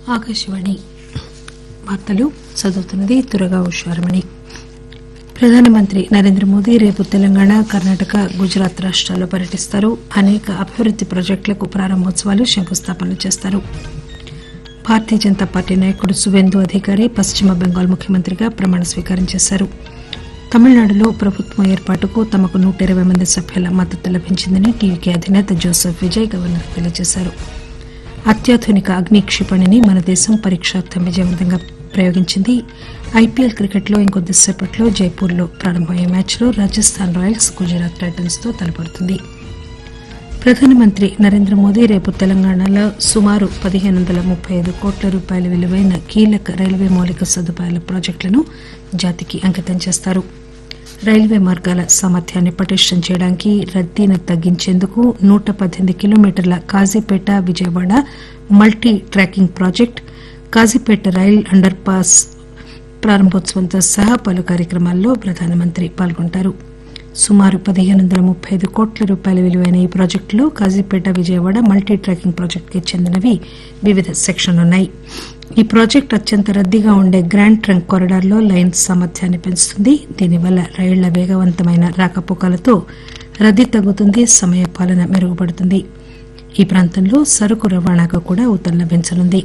ఆకాశవాణి వార్తలు చదువుతున్నది దురగా ఉషారమణి ప్రధానమంత్రి నరేంద్ర మోదీ రేపు తెలంగాణ కర్ణాటక గుజరాత్ రాష్టాల్లో పర్యటిస్తారు అనేక అభివృద్ది ప్రాజెక్టులకు ప్రారంభోత్సవాలు శంకుస్థాపనలు చేస్తారు భారతీయ జనతా పార్టీ నాయకుడు సువేందు అధికారి పశ్చిమ బెంగాల్ ముఖ్యమంత్రిగా ప్రమాణ స్వీకారం చేశారు తమిళనాడులో ప్రభుత్వం ఏర్పాటుకు తమకు నూట ఇరవై మంది సభ్యుల మద్దతు లభించిందని టీవీకే అధినేత జోసెఫ్ విజయ్ గవర్నర్ తెలియజేశారు అత్యాధునిక అగ్ని క్షిపణిని మన దేశం పరీక్షార్థం విజయవంతంగా ప్రయోగించింది ఐపీఎల్ క్రికెట్లో ఇంకొద్దిసేపట్లో జైపూర్లో ప్రారంభమయ్యే మ్యాచ్లో రాజస్థాన్ రాయల్స్ గుజరాత్ టైటన్స్ తో తలపడుతుంది ప్రధానమంత్రి నరేంద్ర మోదీ రేపు తెలంగాణలో సుమారు పదిహేను వందల ముప్పై ఐదు కోట్ల రూపాయల విలువైన కీలక రైల్వే మౌలిక సదుపాయాల ప్రాజెక్టులను జాతికి అంకితం చేస్తారు రైల్వే మార్గాల సామర్థ్యాన్ని పటిష్టం చేయడానికి రద్దీని తగ్గించేందుకు నూట పద్దెనిమిది కిలోమీటర్ల Kazipet Vijayawada multi tracking project Kazipet rail under pass ప్రారంభోత్సవంతో సహా పలు కార్యక్రమాల్లో ప్రధానమంత్రి పాల్గొంటారు సుమారు పదిహేను వందల ముప్పై ఐదు కోట్ల రూపాయల విలువైన ఈ ప్రాజెక్టులో కాజీపేట విజయవాడ మల్టీ ట్రాకింగ్ ప్రాజెక్టుకి చెందినవి వివిధ సెక్షన్లున్నాయి ఈ ప్రాజెక్టు అత్యంత రద్దీగా ఉండే గ్రాండ్ ట్రంక్ కారిడార్లో లైన్ సామర్థ్యాన్ని పెంచుతుంది దీనివల్ల రైళ్ల వేగవంతమైన రాకపోకలతో రద్దీ తగ్గుతుంది సమయ పాలన మెరుగుపడుతుంది ఈ ప్రాంతంలో సరుకు రవాణాకు కూడా ఊతం లభించనుంది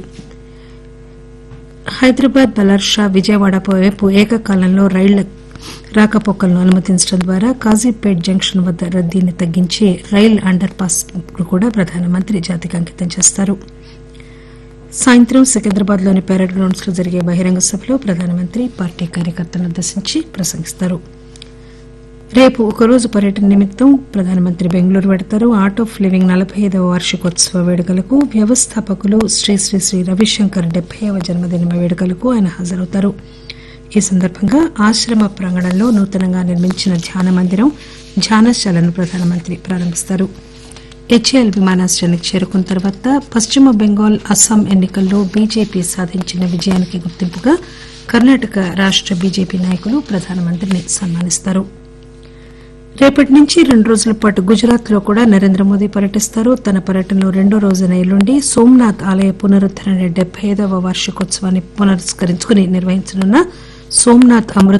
హైదరాబాద్ బలర్షా విజయవాడ వైపు ఏకకాలంలో రైళ్ల రాకపోకలను అనుమతించడం ద్వారా కాజీపేట్ జంక్షన్ వద్ద రద్దీని తగ్గించే రైల్ అండర్ పాస్ కూడా ప్రధానమంత్రి జాతికి అంకితం చేస్తారు సాయంత్రం సికింద్రాబాద్ లోని పెరేడ్ గ్రౌండ్స్ లో జరిగే బహిరంగ సభలో ప్రధానమంత్రి పార్టీ కార్యకర్తలను ఉద్దేశించి ప్రసంగిస్తారు రేపు ఒకరోజు పర్యటన నిమిత్తం ప్రధానమంత్రి బెంగళూరు వెడతారు ఆర్ట్ ఆఫ్ లివింగ్ నలభై ఐదవ వార్షికోత్సవ వేడుకలకు వ్యవస్థాపకులు శ్రీ శ్రీ శ్రీ రవిశంకర్ డెబ్బైవ జన్మదిన వేడుకలకు ఆయన హాజరవుతారు ఈ సందర్భంగా ఆశ్రమ ప్రాంగణంలో నూతనంగా నిర్మించిన ధ్యాన మందిరం ధ్యానశాలను ప్రధానమంత్రి ప్రారంభిస్తారు హెచ్ఏఎల్ విమానాశ్రయానికి చేరుకున్న తర్వాత పశ్చిమ బెంగాల్ అస్సాం ఎన్నికల్లో బీజేపీ సాధించిన విజయానికి గుర్తింపుగా కర్ణాటక రాష్ట బీజేపీ నాయకులు ప్రధానమంత్రిని సన్మానిస్తారు రేపటి నుంచి రెండు రోజుల పాటు గుజరాత్ లో కూడా నరేంద్ర మోదీ పర్యటిస్తారు తన పర్యటనలో రెండో రోజున ఎల్లుండి సోమనాథ్ ఆలయ పునరుద్దరణ డెబ్బై ఐదవ వార్షికోత్సవాన్ని పురస్కరించుకుని నిర్వహించనున్న సోమనాథ్ అమృత్